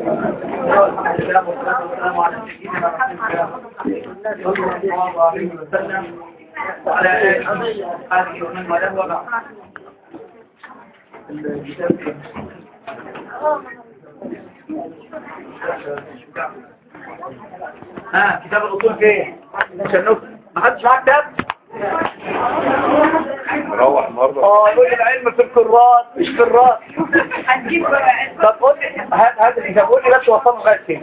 والسلام على سيدنا صلى الله عليه وسلم وعلى آله وصحبه ومن والاه وبعد الكتاب ها كتاب الاصول فين عشان نكتب ما حدش معاه كتاب نروح النهارده اه يقول لي العلم في الكرات مش في الراس طب قول لي هات هات الكتاب قول لي بس وصلنا لغايه فين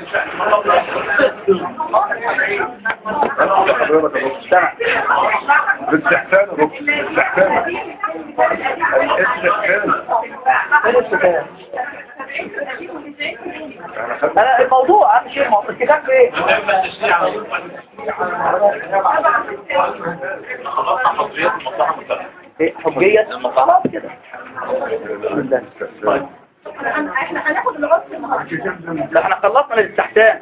انا اقول لحضرتك يا دكتور تمام بالاستحسان يا دكتور بالاستحسان الاستحسان انا خدت انا الموضوع اهم شيء الموضوع الكتاب في ايه إيه، حجية خلاص كده الاستحسان احنا هناخد العرف النهارده لا احنا خلصنا الاستحسان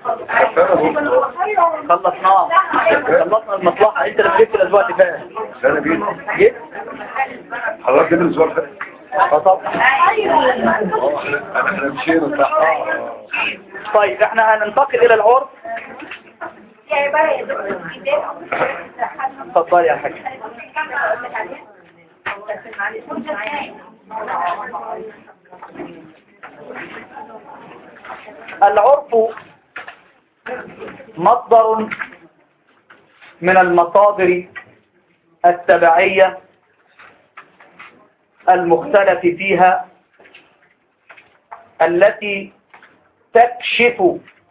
خلصناه خلصنا المصلحة انت اللي جبت الاسبوع اللي فات انا جيت جبت حضرتك جبت الاسبوع اللي فات اه طبعا انا احنا مشينا صح آه. طيب احنا هننتقل الى العرف يا بقى يا دكتور اتفضلي يا حاج العرف مصدر من المصادر التبعية المختلف فيها التي تكشف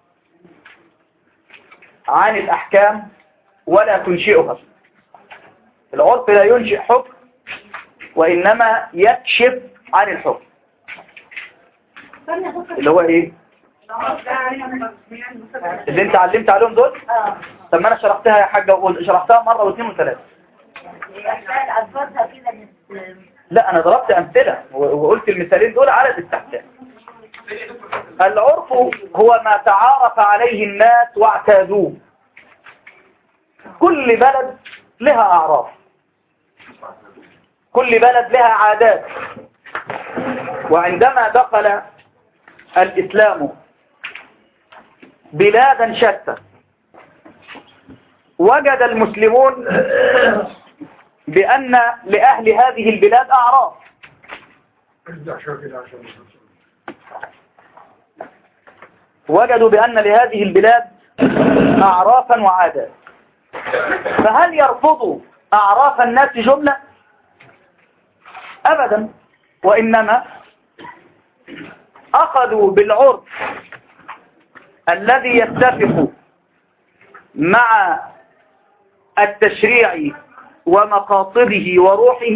عن الأحكام ولا تنشئها العرف لا ينشئ حكم وإنما يكشف عن الحكم اللي هو إيه اللي انت علمت عليهم دول طب ما انا شرحتها يا حاجة وقول- شرحتها مرة واثنين وثلاثة لا انا ضربت امثلة و- وقلت المثالين دول على الاستحسان العرف هو ما تعارف عليه الناس واعتادوه كل بلد لها اعراف كل بلد لها عادات وعندما دخل الاسلام بلادا شتى وجد المسلمون بأن لأهل هذه البلاد أعراف وجدوا بأن لهذه البلاد أعرافا وعادات فهل يرفضوا أعراف الناس جملة؟ أبدا وإنما أخذوا بالعرف الذي يتفق مع التشريع ومقاصده وروحه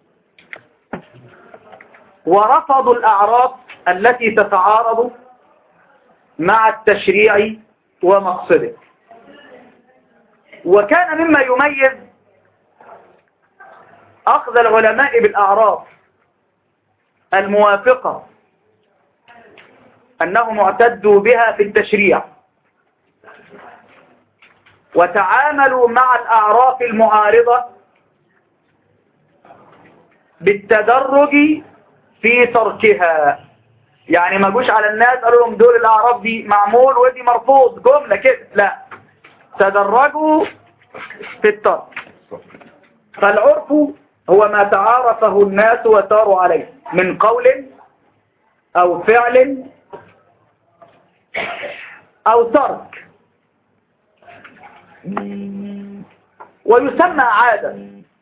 ورفضوا الأعراف التي تتعارض مع التشريع ومقصده وكان مما يميز أخذ العلماء بالأعراف الموافقة أنهم اعتدوا بها في التشريع وتعاملوا مع الأعراف المعارضة بالتدرج في تركها يعني ما جوش على الناس قالوا لهم دول الأعراف دي معمول ودي مرفوض جملة كده لا تدرجوا في الترك فالعرف هو ما تعارفه الناس وساروا عليه من قول أو فعل أو ترك ويسمى عادة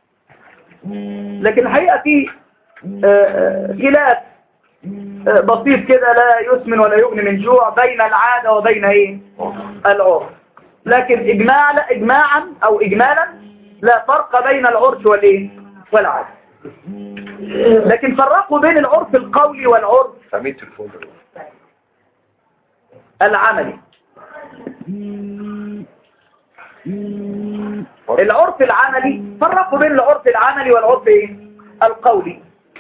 لكن الحقيقة في آه، آه، خلاف آه، بسيط كده لا يسمن ولا يغني من جوع بين العادة وبين ايه العرف لكن إجماع إجماعا أو إجمالا لا فرق بين العرف والايه والعادة لكن فرقوا بين العرف القولي والعرف سميت الفول العملي العرف العملي فرقوا بين العرف العملي والعرف ايه القولي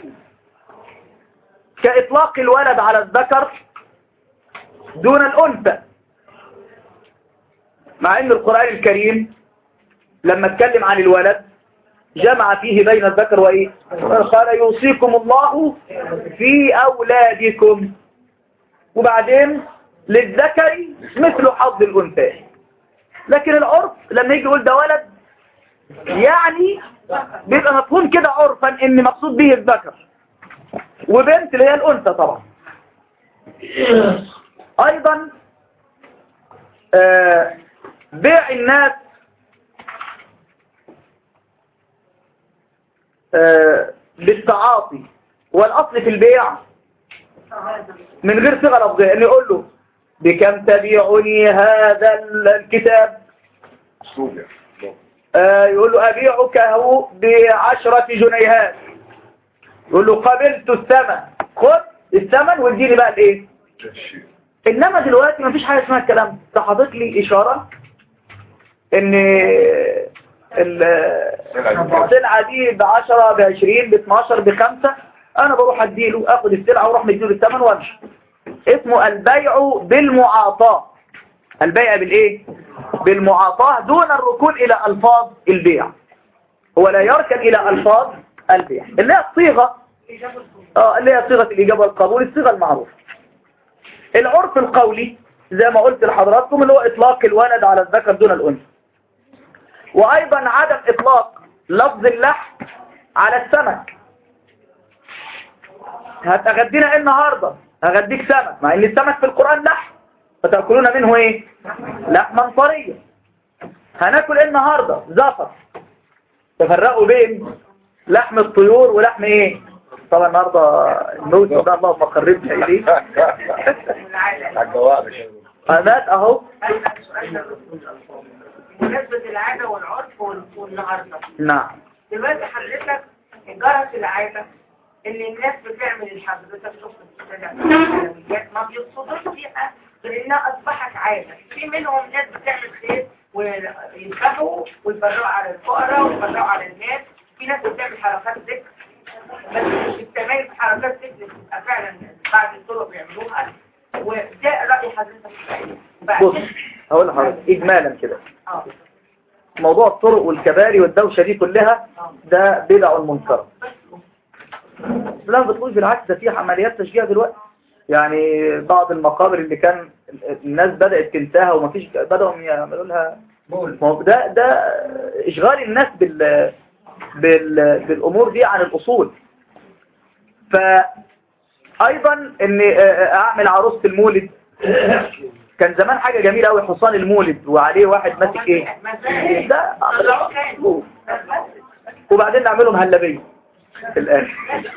كإطلاق الولد على الذكر دون الأنثى مع أن القرآن الكريم لما اتكلم عن الولد جمع فيه بين الذكر وإيه قال يوصيكم الله في أولادكم وبعدين للذكر مثل حظ الأنثى لكن العرف لما يجي يقول ده ولد يعني بيبقى مفهوم كده عرفا ان مقصود به الذكر وبنت اللي هي الأنثى طبعا أيضا آه، بيع الناس آه، بالتعاطي والأصل في البيع من غير صيغة لفظية ان يقول له بكم تبيعني هذا الكتاب اسلوب يعني آه، يقول له أبيعك هو بعشرة جنيهات يقول له قبلت الثمن خد الثمن واديني بقى الايه الشيء انما دلوقتي مفيش حاجه اسمها الكلام ده ده حاطط لي اشاره ان ال- السلعه دي ب 10 ب 20 ب 12 ب 5 انا بروح اديله اخد السلعه واروح مديله الثمن وامشي اسمه البيع بالمعاطاه البيع بالايه بالمعاطاه دون الركون الى الفاظ البيع هو لا يركن الى الفاظ البيع اللي هي الصيغه اه اللي هي صيغه الاجابه والقبول الصيغه المعروفه العرف القولي زي ما قلت لحضراتكم اللي هو اطلاق الولد على الذكر دون الانثى وايضا عدم اطلاق لفظ اللحم على السمك هتغدينا ايه النهارده هغديك سمك مع ان السمك في القران لحم فتاكلون منه ايه لحما طريا هناكل ايه النهارده زفر تفرقوا بين لحم الطيور ولحم ايه طبعا النهارده الموسم ده اللهم قربنا اليه عالجواب مات اهو بمناسبة العادة والعرف وال- والنهاردة نعم دلوقتي حضرتك جرت العادة ان الناس بتعمل اللي حضرتك شفت بتتابع الحلويات ما بيقصدوش فيها غير انها اصبحت عادة في منهم ناس بتعمل خير ويذبحوا ويفرقوا على الفقراء ويفرقوا على الناس في ناس بتعمل حركات ذكر بس مش التميز في حركات ذكر بتبقى فعلا بعض الطرق بيعملوها وده رأي حضرتك بص بعدين هقول لحضرتك اجمالا كده اه موضوع الطرق والكباري والدوشه دي كلها ده بدع منكر لا بتقول بالعكس ده في عمليات تشجيع دلوقتي يعني بعض المقابر اللي كان الناس بدأت تنساها ومفيش بدأوا يعملوا لها ما هو ده ده اشغال الناس بال بال بالامور دي عن الاصول فايضا ان اعمل عروسه المولد كان زمان حاجه جميله قوي حصان المولد وعليه واحد ماسك ايه ده وبعدين نعمله مهلبيه في الاخر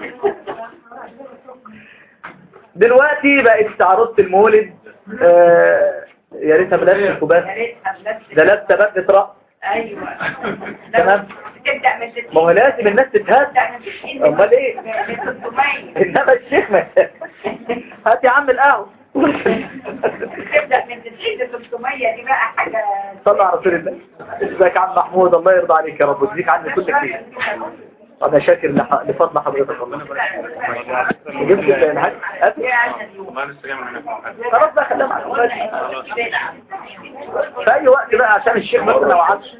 دلوقتي بقت عروسه المولد آه يا ريتها بلاش الكوباس ده لابسه بدله رأس ايوه تمام تبدأ من ما هو لازم الناس تتهز تبدأ من 60 امال ايه من 600 انما الشيخ ما هات يا عم القهوه تبدأ من 90 ل 600 دي بقى حاجة صلى على رسول الله ازيك يا عم محمود الله يرضى عليك يا رب ويجزيك عني كل خير انا شاكر لح- لفضل حضرتك الله جبت الحاج خلاص بقى خليها معاك في اي وقت بقى عشان الشيخ بس ما وعدش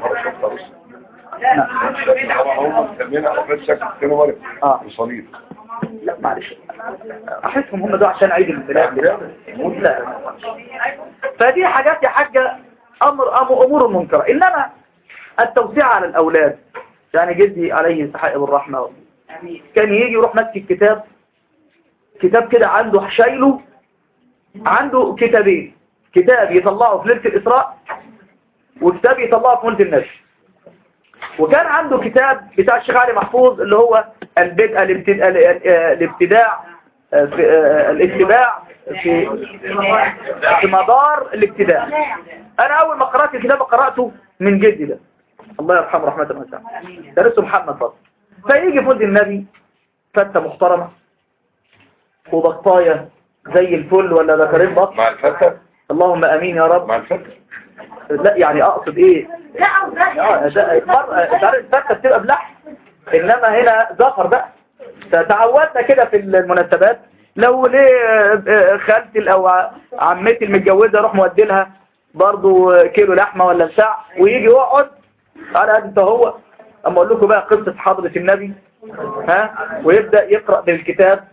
هم مسمينها حفلات شكل كانوا ورق اه وصليب لا معلش احسهم هم دول عشان عيد الميلاد لا فدي حاجات يا حاجة امر امر امور منكرة انما التوسيع على الاولاد يعني جدي عليه سحائب الرحمة كان يجي يروح ماسك الكتاب كتاب كده عنده شايله عنده كتابين كتاب يطلعه في ليلة الإسراء وكتاب يطلعه في مولد النبي وكان عنده كتاب بتاع الشيخ علي محفوظ اللي هو البدء الابتد- ال- ال- الابتداع آه، في آه، الاتباع في في مدار الابتداع انا اول ما قرأت الكتاب قرأته من جدي ده الله يرحمه رحمة واسعة درسه محمد فضل فيجي في مولد النبي فتة محترمة وبطاية زي الفل ولا ذكرين بط مع الفتة اللهم امين يا رب مع الفتة لا يعني اقصد ايه لا وده اه ده مرة تعرف الفتة بتبقى بلحم انما هنا زفر بقى فتعودنا كده في المناسبات لو ليه آه، آه، خالتي او ع- عمتي المتجوزة اروح مودي لها برضو كيلو لحمة ولا بتاع ويجي يقعد على قد انت هو اما اقول لكم بقى قصة حضرة النبي ها ويبدأ يقرأ بالكتاب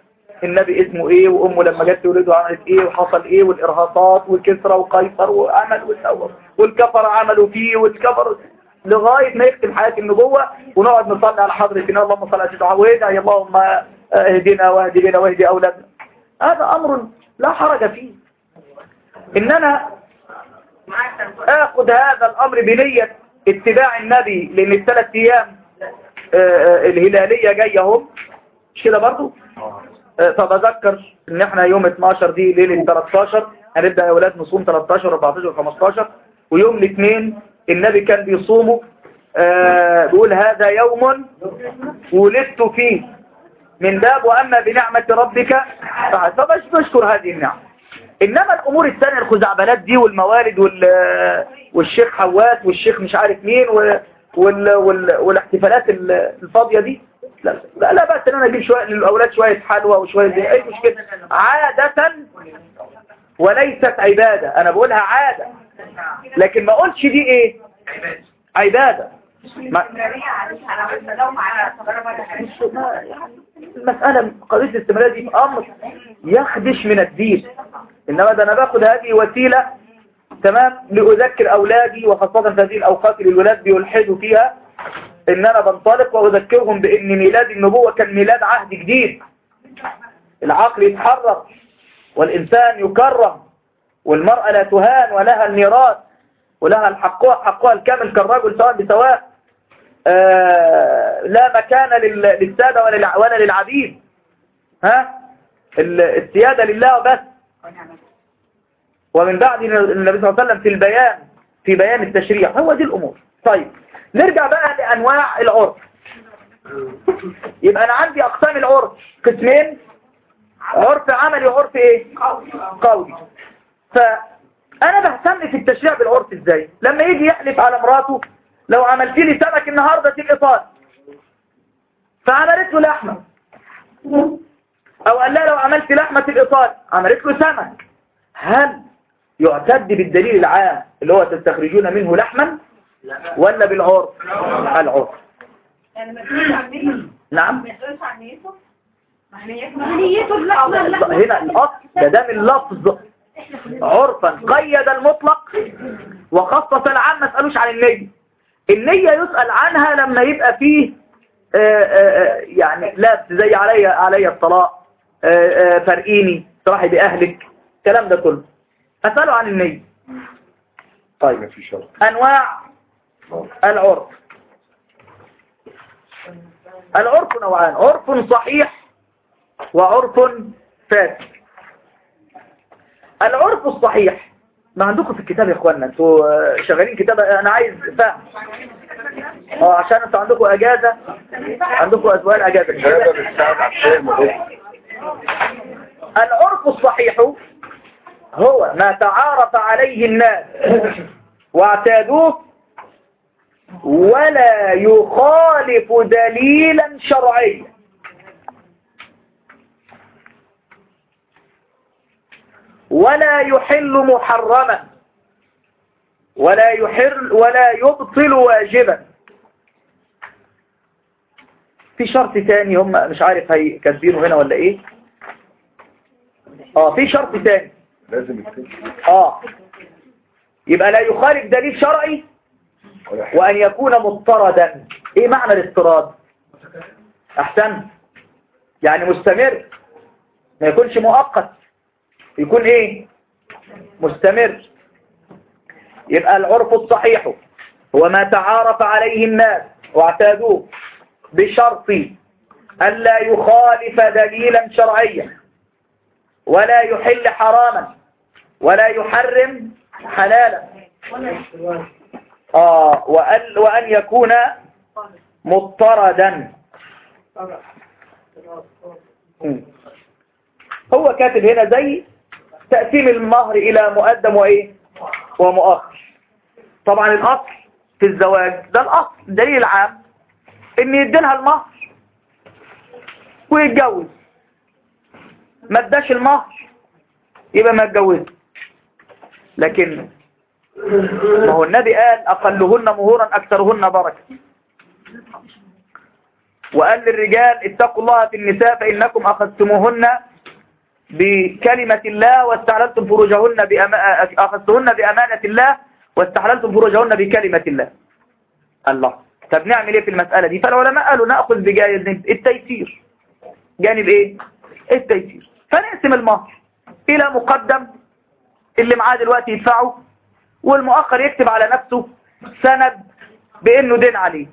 النبي اسمه ايه وامه لما جت تولده عملت ايه وحصل ايه والارهاصات وكسرى وقيصر وعمل وسوى والكفر عملوا فيه والكفر لغاية ما يختم حياة النبوة ونقعد نصلي على حضرة النبي اللهم صل على سيدنا محمد وادعي اللهم اهدنا واهدي بنا واهدي اولادنا هذا امر لا حرج فيه ان انا اخذ هذا الامر بنية اتباع النبي لان الثلاث ايام آه، آه، الهلالية جاية هم مش كده برضو آه، فبذكر ان احنا يوم 12 دي ليلة 13 هنبدأ يا ولاد نصوم 13 14 15 ويوم الاثنين النبي كان بيصومه آه، بيقول هذا يوم ولدت فيه من باب وأما بنعمة ربك فبش بشكر هذه النعمة إنما الأمور الثانية الخزعبلات دي والموالد وال والشيخ حواس والشيخ مش عارف مين و- وال... وال... والاحتفالات ال- الفاضية دي لا لا, لا بأس ان انا اجيب شوية للأولاد شوية حلوى وشوية دي ايه مشكلة عادة وليست عبادة انا بقولها عادة لكن ما اقولش دي ايه عبادة ما... مش- ما- يعني المسألة قضية الاستمرار دي أمر يخدش من الدين إنما ده أنا باخد هذه وسيلة تمام لأذكر أولادي وخاصة في هذه الأوقات اللي الولاد بيلحدوا فيها إن أنا بنطلق وأذكرهم بإن ميلاد النبوة كان ميلاد عهد جديد العقل يتحرر والإنسان يكرم والمرأة لا تهان ولها الميراث ولها الحقها حقها الكامل كالرجل سواء بسواء آه، لا مكان لل- للسادة ولا للع- ولا للعبيد ها ال- السيادة لله بس ومن بعد النبي صلى الله عليه وسلم في البيان في بيان التشريع هو دي الأمور طيب نرجع بقى لأنواع العرف يبقى أنا عندي أقسام العرف قسمين عرف عملي وعرف إيه قولي فأنا بهتم في التشريع بالعرف إزاي لما يجي يحلف على مراته لو عملت لي سمك النهاردة تبقى طال فعملت له لحمة او قال لها لو عملت لحمة تبقى طال عملت له سمك هل يعتد بالدليل العام اللي هو تستخرجون منه لحما ولا بالعرف العرف يعني ما يسألش عن نيته نعم ما يسألش عن نيته ما نيته نيته اللحمة هنا الأصل ده ده من لفظ عرفا قيد المطلق وخصص العام ما اسألوش عن النية النية يسأل عنها لما يبقى فيه آه، آه، آه، يعني لبس زي علي علي الطلاق آه، آه، فرقيني صراحي بأهلك الكلام ده كله أسأله عن النية طيب ما في شرط أنواع العرف العرف نوعان عرف صحيح وعرف فاسد العرف الصحيح ما عندكم في الكتاب يا اخوانا انتوا آه، شغالين كتاب انا عايز فهم اه عشان انتوا عندكم اجازة عندكم اسبوعين اجازة هذا بيساعد على الفهم بس العرف الصحيح هو ما تعارف عليه الناس واعتادوه ولا يخالف دليلا شرعيا ولا يحل محرما ولا يحل ولا يبطل واجبا في شرط تاني هم مش عارف هي كاتبينه هنا ولا ايه اه في شرط تاني لازم يكتب اه يبقى لا يخالف دليل شرعي ولا حاجة. وان يكون مضطردا ايه معنى الاضطراد احسن يعني مستمر ما يكونش مؤقت يكون ايه مستمر يبقى العرف الصحيح هو ما تعارف عليه الناس واعتادوه بشرط ألا يخالف دليلا شرعيا ولا يحل حراما ولا يحرم حلالا آه وأن, وأن يكون مضطردا مم. هو كاتب هنا زي تقسيم المهر إلى مقدم وإيه ومؤخر طبعا الأصل في الزواج ده الأصل الدليل العام إن يديلها المهر ويتجوز ما اداش المهر يبقى ما اتجوز لكن ما هو النبي قال أقلهن مهورا أكثرهن بركة وقال للرجال اتقوا الله في النساء فإنكم أخذتموهن بكلمة الله واستحللتم فروجهن بأما... أخذتهن بأمانة الله واستحللتم فروجهن بكلمة الله الله طب نعمل ايه في المسألة دي فالعلماء قالوا نأخذ بجانب التيسير جانب ايه التيسير فنقسم المهر الى مقدم اللي معاه دلوقتي يدفعه والمؤخر يكتب على نفسه سند بانه دين عليه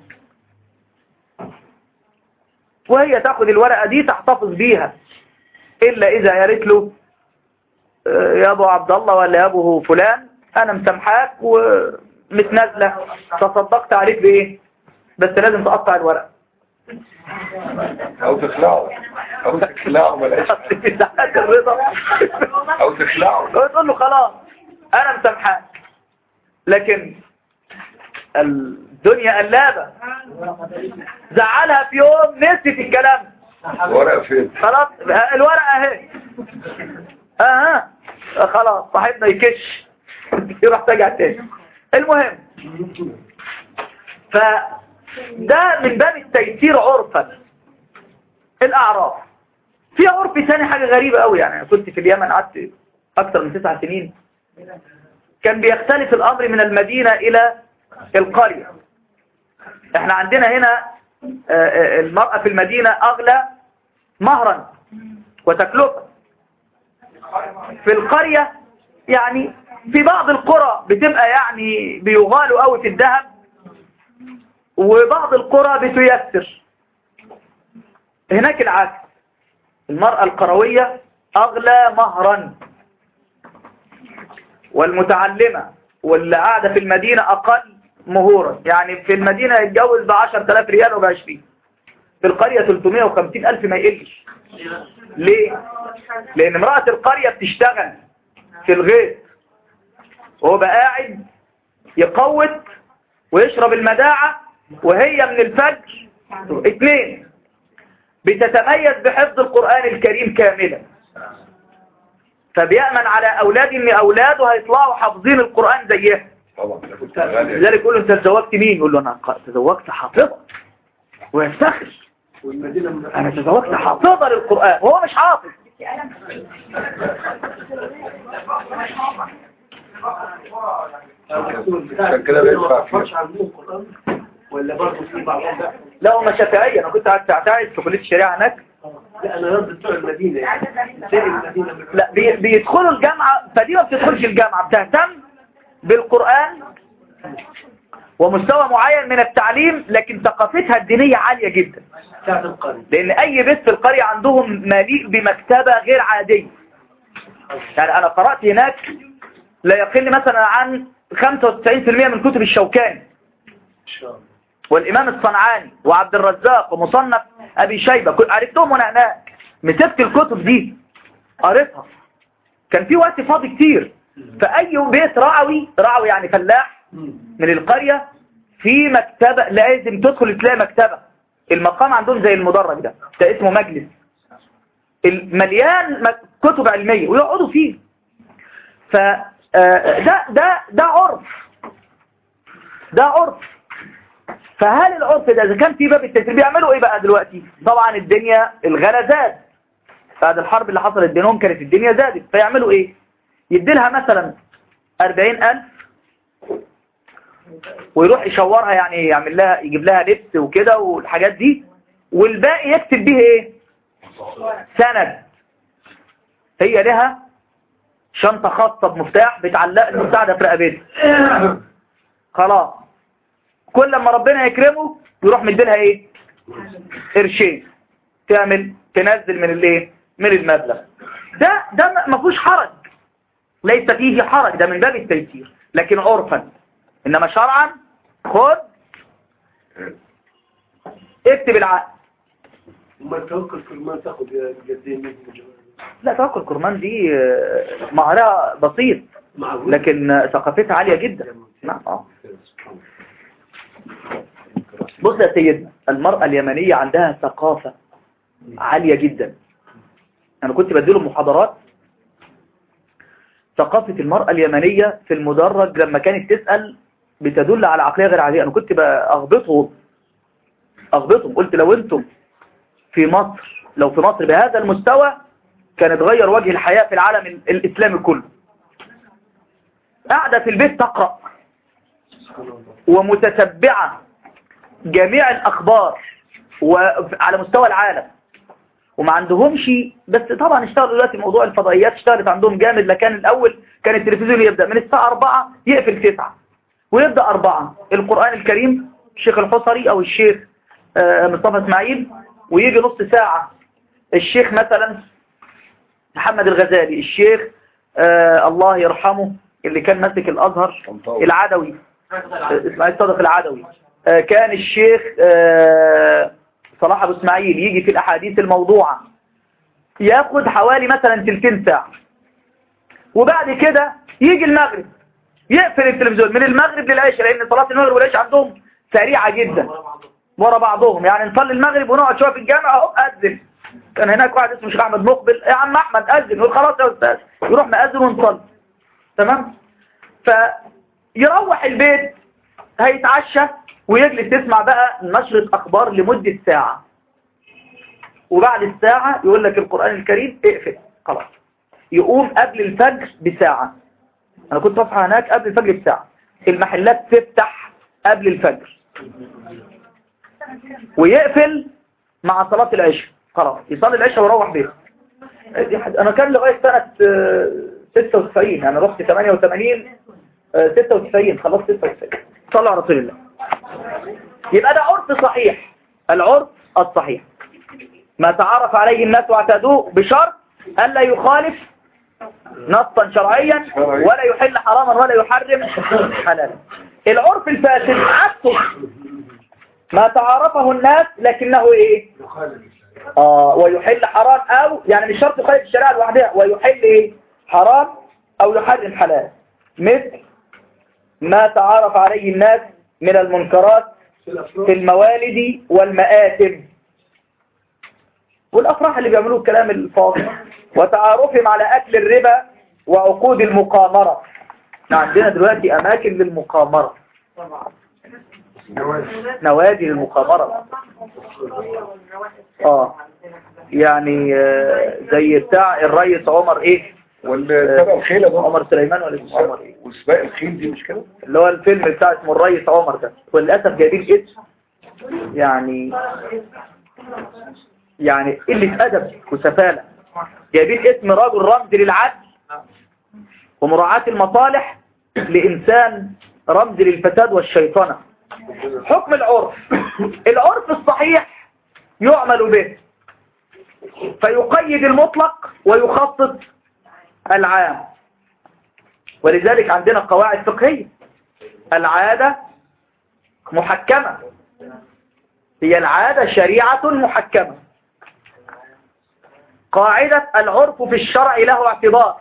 وهي تاخد الورقة دي تحتفظ بيها إلا إذا قالت له آه، يا أبو عبد الله ولا يا أبو فلان أنا مسامحاك ومتنازلة تصدقت عليك بإيه بس لازم تقطع الورقة او تخلعه او تخلعه ملاش في ساعات الرضا او تخلعه وتقول له خلاص أنا مسامحاك لكن الدنيا قلابة زعلها في يوم نسيت الكلام ورقه فين خلاص الورقة اهي اها خلاص صاحبنا يكش يروح ترجع تاني المهم فده من باب التيسير عرفا الاعراف في عرف ثاني حاجة غريبة قوي يعني أنا كنت في اليمن قعدت اكثر من تسع سنين كان بيختلف الامر من المدينة الى القرية احنا عندنا هنا آه، آه، المرأة في المدينة اغلى مهرا وتكلفة في القرية يعني في بعض القرى بتبقى يعني بيغالوا قوي في الذهب وبعض القرى بتيسر هناك العكس المرأة القروية أغلى مهرا والمتعلمة واللي قاعدة في المدينة أقل مهورا يعني في المدينة يتجوز بعشر تلاف ريال وبعشرين في القرية 350 ألف ما يقلش ليه؟ لأن امرأة القرية بتشتغل في الغيط وهو بقى قاعد يقوت ويشرب المداعة وهي من الفجر اثنين بتتميز بحفظ القرآن الكريم كاملا فبيأمن على أولاد إن أولاده هيطلعوا حافظين القرآن زيها طبعا ده كنت غالي لذلك يقول له أنت تزوجت مين؟ يقول له أنا ق- تزوجت حافظة ويفتخر أنا تزوجت حافظة للقرآن وهو مش حافظ عشان كده بيدفع فيه ولا برضه في بعضهم لا لا هم شافعية أنا كنت قاعد تعتعد في كلية الشريعة هناك لا انا قصدي بتوع المدينه يعني سير المدينه من- لا بي- بيدخلوا الجامعة فدي ما بتدخلش الجامعة بتهتم بالقرآن ومستوى معين من التعليم لكن ثقافتها الدينية عالية جدا بتاعت القرن لأن أي بيت في القرية عندهم مليء بمكتبة غير عادية يعني أنا قرأت هناك لا يقل مثلا عن 95% من كتب الشوكاني ان شاء الله والإمام الصنعاني وعبد الرزاق ومصنف أبي شيبة كنت عرفتهم وأنا هناك مسكت الكتب دي قريتها كان في وقت فاضي كتير فأي بيت رعوي رعوي يعني فلاح من القرية في مكتبة لازم تدخل تلاقي مكتبة المقام عندهم زي المدرج ده ده اسمه مجلس المليان مك- كتب علمية ويقعدوا فيه ف آه، ده ده ده عرف ده عرف فهل العرف ده اذا كان في باب التسريب بيعملوا ايه بقى دلوقتي طبعا الدنيا الغلا زاد بعد الحرب اللي حصلت بينهم كانت الدنيا زادت فيعملوا ايه يدي لها مثلا 40000 ويروح يشورها يعني يعمل لها يجيب لها لبس وكده والحاجات دي والباقي يكتب بيه ايه سند هي لها شنطة خاصة بمفتاح بتعلق المفتاح ده في رقبتها خلاص كل لما ربنا يكرمه يروح مديلها ايه قرشين تعمل تنزل من الايه من المبلغ ده ده ما- ما فيهوش حرج ليس فيه حرج ده من باب التيسير لكن عرفا انما شرعا خد اكتب العقد وما توكل كل ما تاخد يا جدين منهم لا توكل كرمان دي آه، مهرها بسيط معقول لكن آه، ثقافتها عالية جدا نعم اه بص يا سيدنا المرأة اليمنية عندها ثقافة عالية جدا أنا كنت بديله محاضرات ثقافة المرأة اليمنية في المدرج لما كانت تسأل بتدل على عقلية غير عادية أنا كنت أغبطهم أغبطهم قلت لو أنتم في مصر لو في مصر بهذا المستوى كان اتغير وجه الحياة في العالم ال- الإسلامي كله قاعدة في البيت تقرأ ومتتبعة جميع الأخبار وعلى مستوى العالم وما عندهمش بس طبعا اشتغلوا دلوقتي موضوع الفضائيات اشتغلت عندهم جامد لكن الأول كان التلفزيون يبدأ من الساعة 4 يقفل 9 ويبدأ 4 القرآن الكريم الشيخ الحصري أو الشيخ آه، مصطفى اسماعيل ويجي نص ساعة الشيخ مثلا محمد الغزالي الشيخ آه الله يرحمه اللي كان ماسك الأزهر العدوي آه، اسماعيل صادق العدوي آه كان الشيخ آه صلاح أبو اسماعيل يجي في الأحاديث الموضوعة ياخد حوالي مثلا تلتين ساعة وبعد كده يجي المغرب يقفل التلفزيون من المغرب للعشاء لأن صلاة المغرب والعشاء عندهم سريعة جدا ورا بعضهم يعني نصلي المغرب ونقعد شويه في الجامع اهو اذن كان هناك واحد اسمه شيخ احمد مقبل يا عم احمد اذن يقول خلاص يا استاذ يروح مأذن ونصلي تمام فيروح البيت هيتعشى ويجلس يسمع بقى نشرة اخبار لمدة ساعة وبعد الساعة يقول لك القرآن الكريم اقفل خلاص يقوم قبل الفجر بساعة انا كنت اصحى هناك قبل الفجر بساعة المحلات تفتح قبل الفجر ويقفل مع صلاة العشاء خلاص يصلي العشاء ويروح بيته دي حد- انا كان لغاية سنة آه، 96 انا رحت 88 آه، 96 خلصت 96 صلى على رسول الله يبقى ده عرف صحيح العرف الصحيح ما تعرف عليه الناس واعتادوه بشرط ألا يخالف نصا شرعيا ولا يحل حراما ولا يحرم حلالا العرف الفاسد عكسه ما تعارفه الناس لكنه ايه آه ويحل حرام او يعني مش شرط يخالف الشريعه لوحدها ويحل ايه حرام او يحرم حلال مثل ما تعارف عليه الناس من المنكرات في الموالد والمآتم والأفراح اللي بيعملوه الكلام الفاضي وتعارفهم على أكل الربا وعقود المقامرة احنا عندنا دلوقتي أماكن للمقامرة نوادي للمقامرة اه يعني آه، زي بتاع الريس عمر ايه والسبق الخيل ده عمر سليمان ولا اسمه عمر ايه وسباق الخيل دي مش كده اللي هو الفيلم بتاع اسمه الريس عمر ده وللأسف جايبين اسم يعني يعني قلة أدب وسفالة جايبين اسم رجل رمز للعدل ومراعاة المصالح لإنسان رمز للفساد والشيطنة حكم العرف العرف الصحيح يعمل به فيقيد المطلق ويخصص العام ولذلك عندنا قواعد فقهية العادة محكمة هي العادة شريعة محكمة قاعدة العرف في الشرع له اعتبار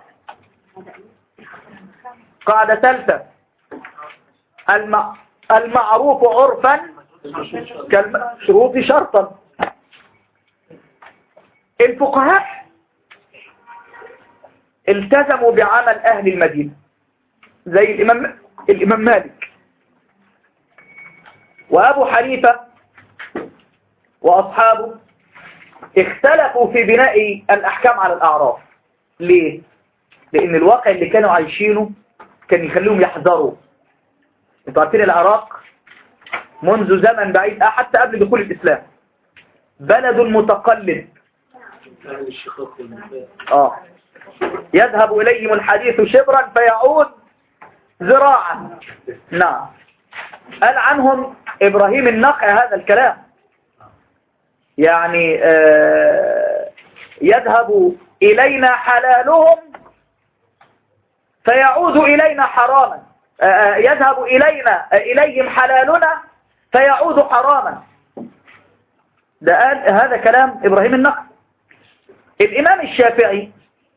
قاعدة ثالثة الم... المعروف عرفا كالشروط شرطا الفقهاء التزموا بعمل أهل المدينة زي الإمام, الإمام مالك وأبو حنيفة وأصحابه اختلفوا في بناء الأحكام على الأعراف ليه؟ لأن الواقع اللي كانوا عايشينه كان يخليهم يحذروا انتوا عارفين العراق منذ زمن بعيد آه، حتى قبل دخول الإسلام بلد متقلب آه يذهب إليهم الحديث شبرا فيعود ذراعا نعم قال عنهم إبراهيم النقع هذا الكلام يعني آه يذهب إلينا حلالهم فيعود إلينا حراما آه، آه، يذهب إلينا آه، إليهم حلالنا فيعود حراما ده قال هذا كلام إبراهيم النقع الإمام الشافعي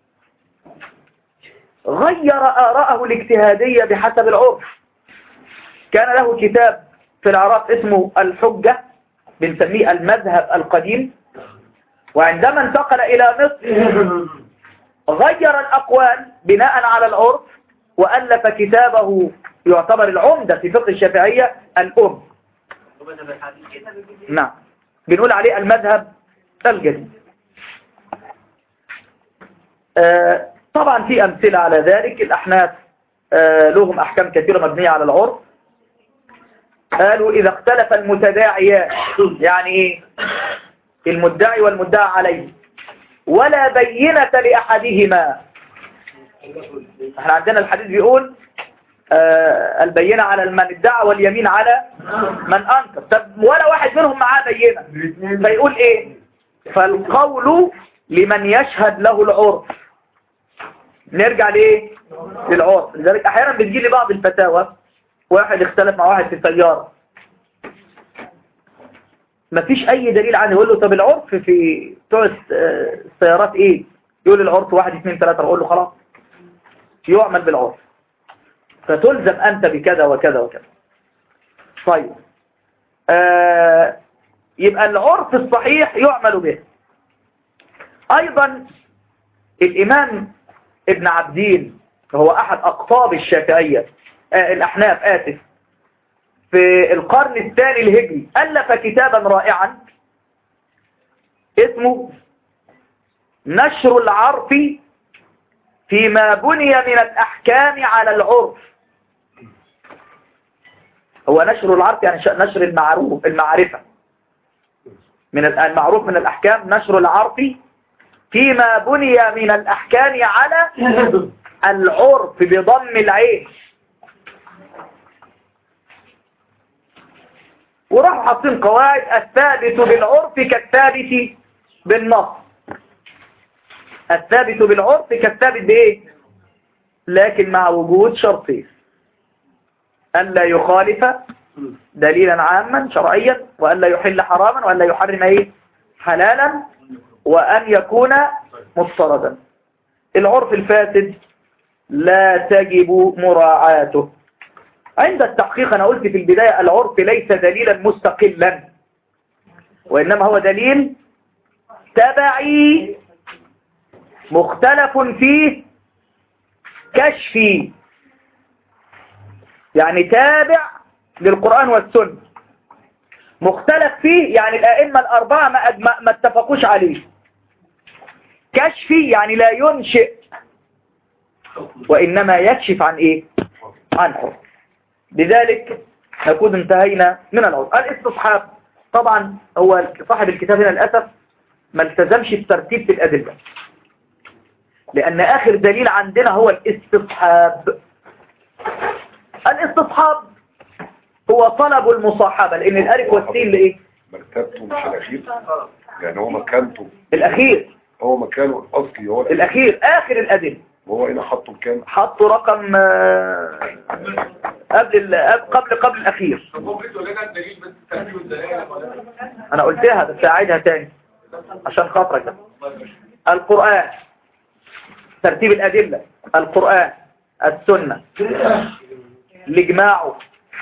غير آراءه الاجتهادية بحسب العرف كان له كتاب في العراق اسمه الحجة بنسميه المذهب القديم وعندما انتقل إلى مصر غير الأقوال بناء على العرف وألف كتابه يعتبر العمدة في فقه الشافعية الأم نعم بنقول عليه المذهب الجديد آه، طبعا في أمثلة على ذلك الأحناف آه، لهم أحكام كثيرة مبنية على العرف قالوا إذا اختلف المتداعيان يعني إيه المدعي والمدعى عليه ولا بينة لأحدهما احنا عندنا الحديث بيقول آه البينة على من ادعى واليمين على من أنكر طب ولا واحد منهم معاه بينة فيقول ايه فالقول لمن يشهد له العرف نرجع لايه للعرف لذلك احيانا بتجي لي بعض الفتاوى واحد اختلف مع واحد في سيارة مفيش اي دليل عنه يقول له طب العرف في بتوع الس- السيارات ايه يقول العرف واحد اثنين ثلاثة اقول له خلاص يعمل بالعرف فتلزم انت بكذا وكذا وكذا طيب آه يبقى العرف الصحيح يعمل به ايضا الامام ابن عبدين هو احد اقطاب الشافعية آه الاحناف اسف في القرن الثاني الهجري ألف كتابا رائعا اسمه نشر العرف فيما بني من الأحكام على العرف هو نشر العرف يعني ش- نشر المعروف المعرفة من ال- المعروف من الأحكام نشر العرف فيما بني من الأحكام على العرف بضم العين وراحوا حاطين قواعد الثابت بالعرف كالثابت بالنص الثابت بالعرف كالثابت بايه لكن مع وجود شرطين ألا يخالف دليلا عاما شرعيا وألا يحل حراما وألا يحرم ايه حلالا وأن يكون مضطردا العرف الفاسد لا تجب مراعاته عند التحقيق أنا قلت في البداية العرف ليس دليلا مستقلا وإنما هو دليل تبعي مختلف فيه كشفي يعني تابع للقرآن والسنة مختلف فيه يعني الأئمة الأربعة ما, ما, ما اتفقوش عليه كشفي يعني لا ينشئ وإنما يكشف عن إيه عن حكم لذلك نكون انتهينا من العرف الاستصحاب طبعا هو صاحب الكتاب هنا للأسف ما التزمش بترتيب الأدلة لأن آخر دليل عندنا هو الاستصحاب الاستصحاب هو طلب المصاحبة لأن الألف والسين لإيه مرتبته مش الأخير يعني هو مكانته الأخير هو مكانه الأصلي هو الأخير الأخير آخر الأدلة وهو هنا حطه مكان حطوا رقم آه، قبل ال- قبل قبل الأخير أنا قلتها بس أعيدها تاني عشان خاطرك ده. القرآن ترتيب الأدلة القرآن السنة الإجماع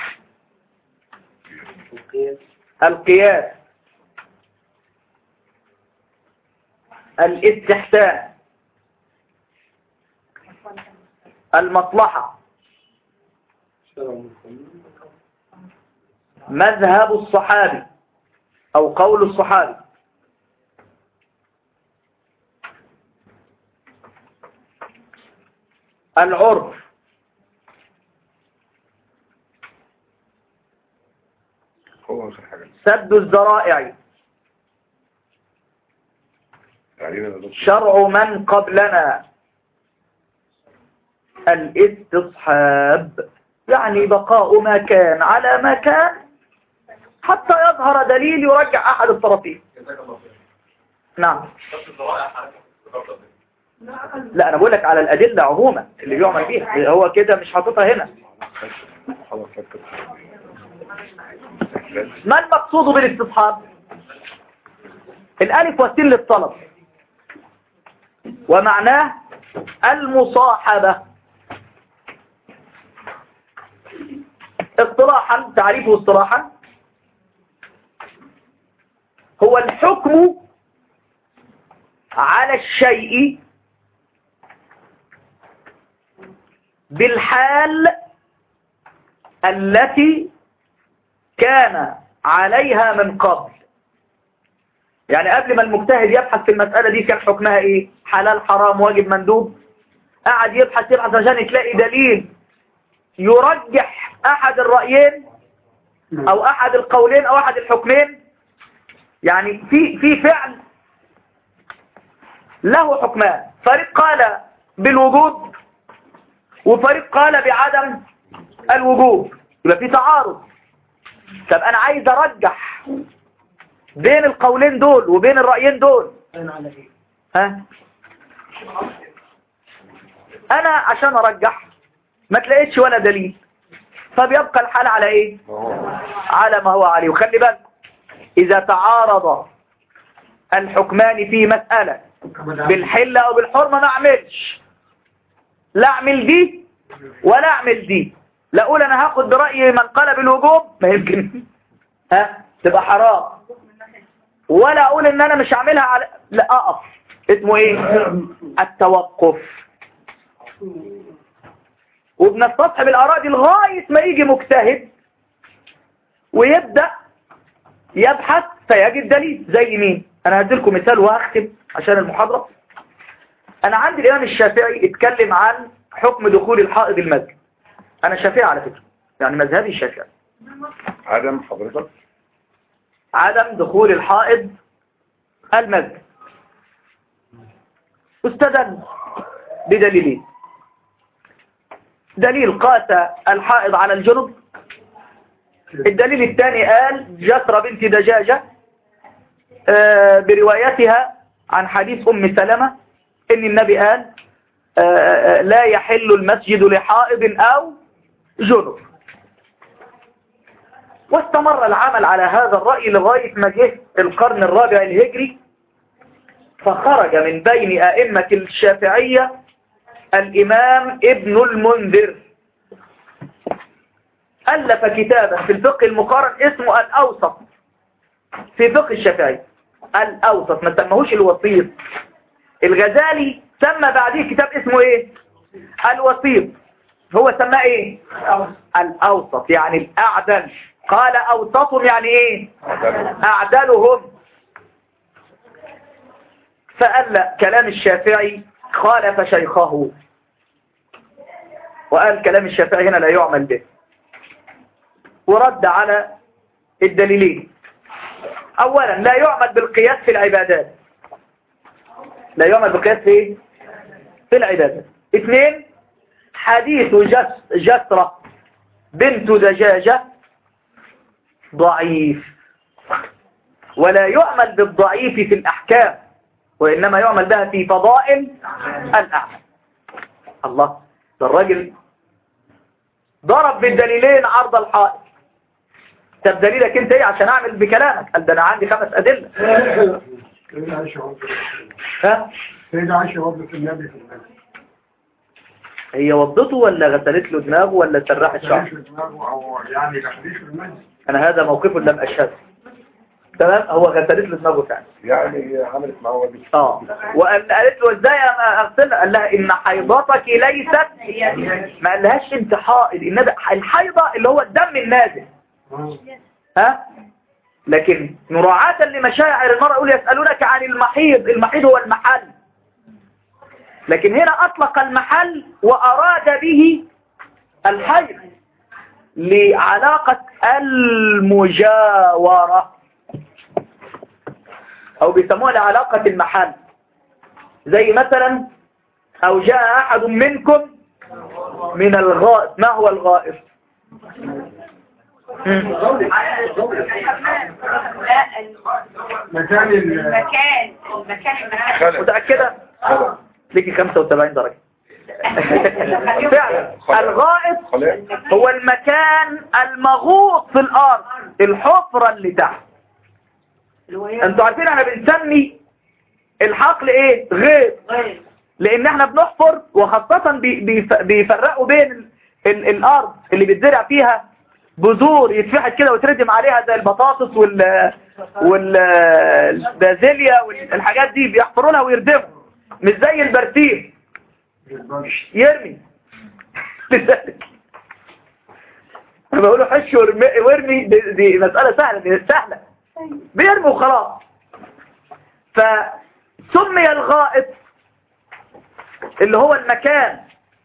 القياس الاستحسان المصلحة مذهب الصحابي أو قول الصحابي العرف هو آخر حاجة سد الذرائع يعني أنا ده شرع من قبلنا الاستصحاب يعني بقاء ما كان على ما كان حتى يظهر دليل يرجع أحد الطرفين نعم لا أنا بقول لك على الأدلة عموما اللي بيعمل بيها هو كده مش حاططها هنا خلاص فكر ما المقصود بالاستصحاب الالف والسين للطلب ومعناه المصاحبة اصطلاحا تعريفه اصطلاحا هو الحكم على الشيء بالحال التي كان عليها من قبل يعني قبل ما المجتهد يبحث في المسألة دي كان حكمها ايه حلال حرام واجب مندوب قعد يبحث يبحث عشان تلاقي دليل يرجح احد الرأيين او احد القولين او احد الحكمين يعني في في فعل له حكمان فريق قال بالوجود وفريق قال بعدم الوجود يبقى في تعارض طب انا عايز ارجح بين القولين دول وبين الرأيين دول ها انا عشان ارجح ما تلاقيتش ولا دليل فبيبقى الحال على ايه على ما هو عليه وخلي بالك اذا تعارض الحكمان في مسألة بالحلة او بالحرمة ما اعملش لا اعمل دي ولا اعمل دي لا اقول انا هاخد برأي من قال بالوجوب ما يمكن ها تبقى حرام ولا اقول ان انا مش هعملها على لا اقف اسمه ايه التوقف وبنستصحب الاراء دي لغايه ما يجي مجتهد ويبدا يبحث فيجد دليل زي مين انا هديلكم مثال وهختم عشان المحاضره انا عندي الامام الشافعي اتكلم عن حكم دخول الحائض المسجد انا شافعي على فكره يعني مذهبي الشافعي عدم حضرتك عدم دخول الحائض المسجد استدل بدليلين دليل قاس الحائض على الجنب الدليل الثاني قال جسر بنت دجاجة آه، بروايتها عن حديث أم سلمة إن النبي قال آه، آه، لا يحل المسجد لحائض أو جنب واستمر العمل على هذا الرأي لغاية ما جه القرن الرابع الهجري فخرج من بين أئمة الشافعية الإمام ابن المنذر ألف كتابا في الفقه المقارن اسمه الأوسط في فقه الشافعي الأوسط ما سمهوش الوسيط الغزالي سمى بعديه كتاب اسمه ايه الوسيط هو سماه ايه الأوسط يعني الأعدل قال أوسطهم يعني ايه أعدلهم فقال لا كلام الشافعي خالف شيخه وقال كلام الشافعي هنا لا يعمل به ورد على الدليلين اولا لا يعمل بالقياس في العبادات لا يعمل بالقياس في إيه؟ في العبادات اثنين حديث جس جسرة بنت دجاجة ضعيف ولا يعمل بالضعيف في الأحكام وإنما يعمل بها في فضائل الأعمال الله ده الراجل ضرب بالدليلين عرض الحائط طب دليلك انت ايه عشان اعمل بكلامك قال ده انا عندي خمس ادله سيدة عائشة وضعت ها سيدة عائشة وضعت النبي في المسجد هي وضته ولا غسلت له دماغه ولا سرحت شعره عائشة دماغه أو يعني تحديث في المسجد انا هذا موقف لم اشهده تمام هو غسلت له دماغه فعلا يعني عملت معاه واجب اه وقال قالت له ازاي انا اغسلها قال لها ان حيضتك ليست ما قالهاش انت حائض النبي الحيضه اللي هو الدم النازل آه. ها لكن مراعاة لمشاعر المرأة يقول يسألونك عن المحيض المحيض هو المحل لكن هنا أطلق المحل وأراد به الحيض لعلاقة المجاورة أو بيسموها لعلاقة المحل زي مثلا أو جاء أحد منكم من الغائط ما هو الغائط مم. لا مكان ال- المكان المكان المكان خلق متأكدة خلق ليكي 75 درجة فعلا الغائط خلق هو المكان المغوط في الارض الحفرة اللي تحت انتوا عارفين احنا بنسمي الحقل ايه غيط لان احنا بنحفر وخاصة بي- بيف- بيفرقوا بين ال ال الارض اللي بيتزرع فيها بذور يتفحت كده وتردم عليها زي البطاطس وال والبازيليا والحاجات دي بيحفروا لها ويردموا مش زي البرسيم يرمي لذلك انا بقوله حش وارمي وارمي دي, دي مسألة سهلة دي سهلة بيرمي وخلاص فسمي الغائط اللي هو المكان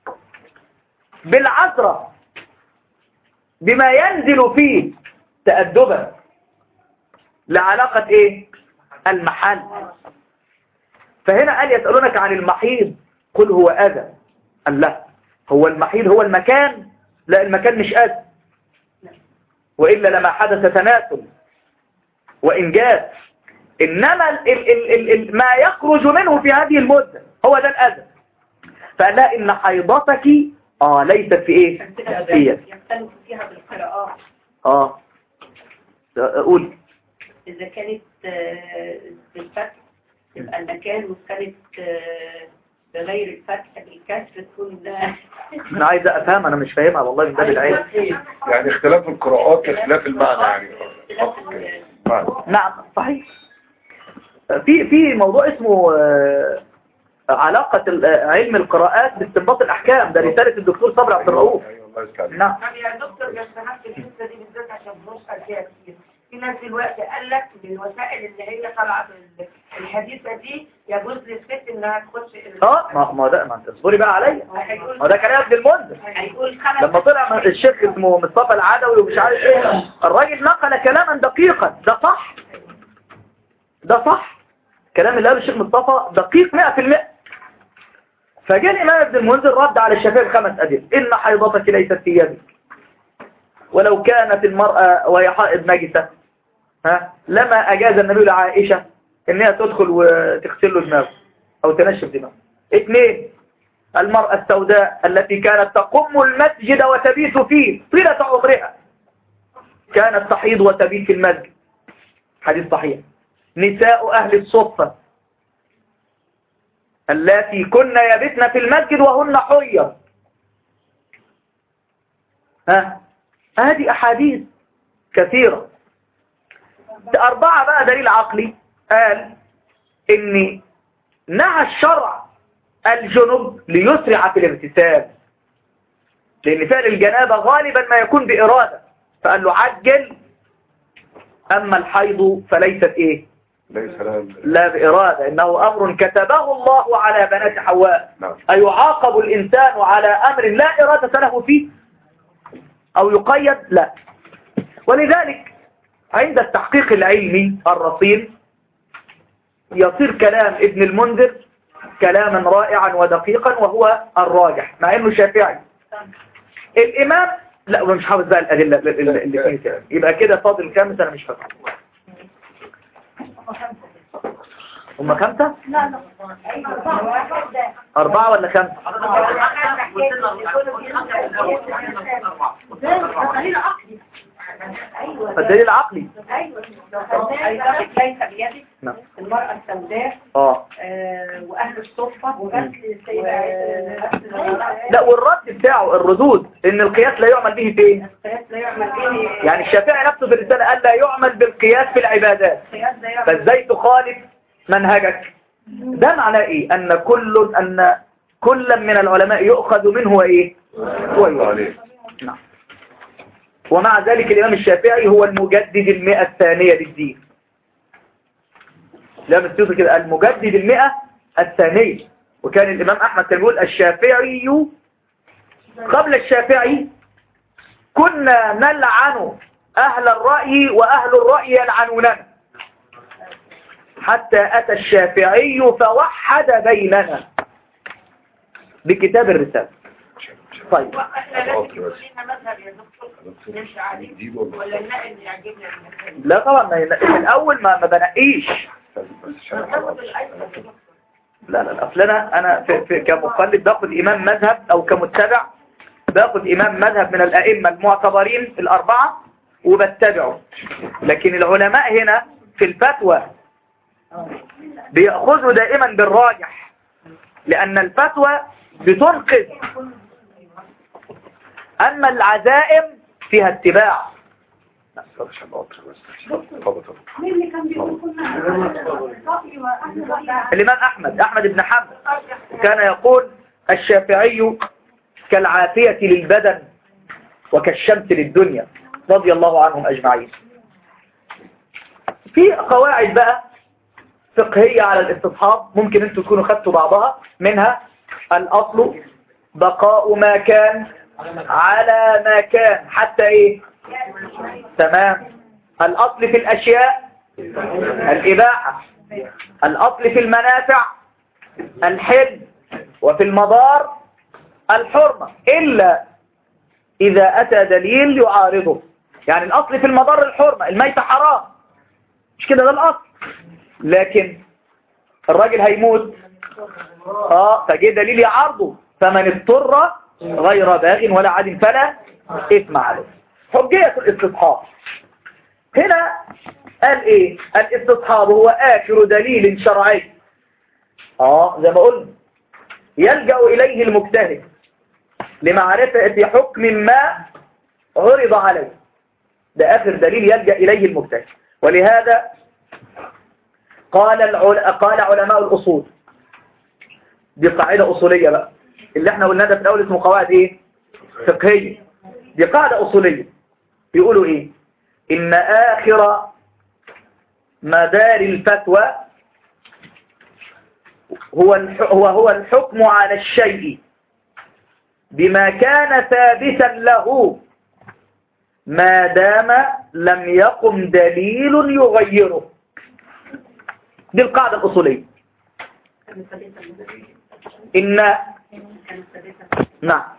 بالعذرة بما ينزل فيه تأدبا لعلاقة ايه المحل فهنا قال يسألونك عن المحيض قل هو أذى قال لا هو المحيض هو المكان لا المكان مش أذى وإلا لما حدث تناسل وإنجاز إنما ال ال ال ال ال ما يخرج منه في هذه المدة هو ده الأذى فقال لها إن حيضتك آه ليست في إيه في يختلف فيها بالقراءات آه قول إذا كانت آه، بالفتح يبقى المكان وكانت آه، بغير الفتح بالكسر تكون ده أنا عايز أفهم أنا مش فاهمها والله من باب العلم يعني اختلاف القراءات اختلاف المعنى يعني فقط كده. معنى. نعم صحيح في في موضوع اسمه آه، علاقة ال- آه، علم القراءات باستنباط الأحكام ده رسالة الدكتور صبري عبد الرؤوف ايوه الله يسعدك نعم طب يا دكتور بس سمحت الحته دي بالذات عشان بنسال فيها كتير في ناس دلوقتي قال لك بالوسائل اللي هي طالعه بال- الحديثه دي يجوز للست انها تخش ال- اه ما ما ده ما انت اصبري بقى عليا هيقول ما ده كلام ابن المنذر هيقول خمس لما طلع من الشيخ اسمه مصطفى العدوي ومش عارف ايه الراجل نقل كلاما دقيقا ده صح ده صح كلام اللي قاله الشيخ مصطفى دقيق 100% فجاء الامام ابن المنذر رد على الشافعي بخمس ادله ان حيضتك ليست في يدك ولو كانت المرأة وهي حائض نجسة ها لما اجاز النبي لعائشة انها تدخل وتغسل له دماغه او تنشف دماغه اثنين المرأة السوداء التي كانت تقم المسجد وتبيت فيه طيلة عمرها كانت تحيض وتبيت في المسجد حديث صحيح نساء أهل الصفة اللاتي كن يبتن في المسجد وهن حيض ها هذه أحاديث كثيرة أربعة بقى دليل عقلي قال إن نهى الشرع الجنب ليسرع في الاغتسال لأن فعل الجنابة غالبا ما يكون بإرادة فقال له عجل أما الحيض فليست إيه ليس لها لا بإرادة إنه أمر كتبه الله على بنات حواء نعم أيعاقب الإنسان على أمر لا إرادة له فيه أو يقيد لا ولذلك عند التحقيق العلمي الرصين يصير كلام ابن المنذر كلاما رائعا ودقيقا وهو الراجح مع انه شافعي الامام لا هو مش حافظ بقى الادله اللي اللي فيه كده. يبقى كده فاضل كام انا مش فاكر هم خمسه اربعه ولا خمسه فالدليل عقلي أيضا ليس بيدك نعم المرأة السوداء اه آه، وأهل الصفة وغسل السيدة عائشة لا والرد بتاعه الردود ان القياس لا يعمل به في ايه القياس لا يعمل به يعني الشافعي نفسه في الرسالة قال لا يعمل بالقياس في العبادات القياس لا يعمل فازاي تخالف منهجك ده معناه ايه ان كل ان كل من العلماء يؤخذ منه وايه ويؤخذ عليه نعم ومع ذلك الامام الشافعي هو المجدد المئة الثانية للدين الامام السيوطي كده المجدد المئة الثانية وكان الامام احمد كان يقول الشافعي قبل الشافعي كنا نلعن أهل الرأي وأهل الرأي يلعنوننا حتى أتى الشافعي فوحد بيننا بكتاب الرسالة طيب احنا لازم يكون لنا مذهب يا دكتور نمشي عليه جديد ولا ولا نلاقي اللي يعجبنا المذهب لا طبعا ما ينقي- من الأول ما ما بنقيش ناخد الأيسر يا دكتور لا لا لا. اصل انا انا في في كمقلد باخد امام مذهب او كمتبع باخد امام مذهب من الائمه المعتبرين الاربعه وبتبعه لكن العلماء هنا في الفتوى بيأخذوا دائما بالراجح لأن الفتوى بتنقذ أما العزائم فيها اتباع مين اللي كان بيقول كنا رأي وأهل رأي الإمام أحمد أحمد بن حنبل كان يقول الشافعي كالعافية للبدن وكالشمس للدنيا رضي الله عنهم أجمعين في قواعد بقى فقهية على الاستصحاب ممكن انتوا تكونوا خدتوا بعضها منها الأصل بقاء ما كان على ما كان حتى ايه تمام الأصل في الأشياء الإباحة الأصل في المنافع الحل وفي المضار الحرمة إلا إذا أتى دليل يعارضه يعني الأصل في المضار الحرمة الميت حرام مش كده ده الأصل لكن الراجل هيموت اه فجه دليل يعارضه فمن اضطر غير باغ ولا عاد فلا إثم عليه حجية الاستصحاب هنا قال ايه الاستصحاب هو آخر دليل شرعي اه زي ما قلنا يلجأ إليه المجتهد لمعرفة حكم ما عرض عليه ده آخر دليل يلجأ إليه المجتهد ولهذا قال العل... قال علماء الأصول دي قاعدة أصولية بقى اللي احنا قلنا ده في الأول اسمه قواعد ايه فقهية دي قاعدة أصولية يقولوا ايه إن آخر مدار الفتوى هو الح... هو هو الحكم على الشيء بما كان ثابتا له ما دام لم يقم دليل يغيره دي القاعدة الأصولية إن نعم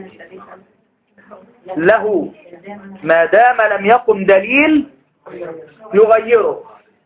له ما دام لم يقم دليل يغيره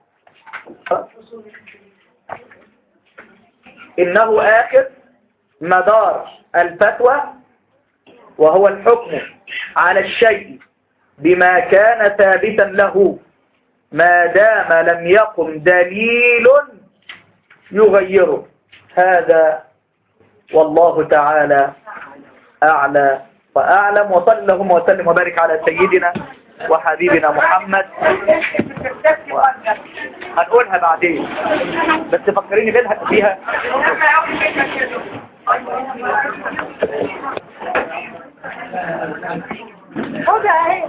إنه آخر مدار الفتوى وهو الحكم على الشيء بما كان ثابتا له ما دام لم يقم دليل يغيره هذا والله تعالى أعلى وأعلم وصلى اللهم وسلم وبارك على سيدنا وحبيبنا محمد و... هنقولها بعدين بس فكريني بيها فيها خدها اهي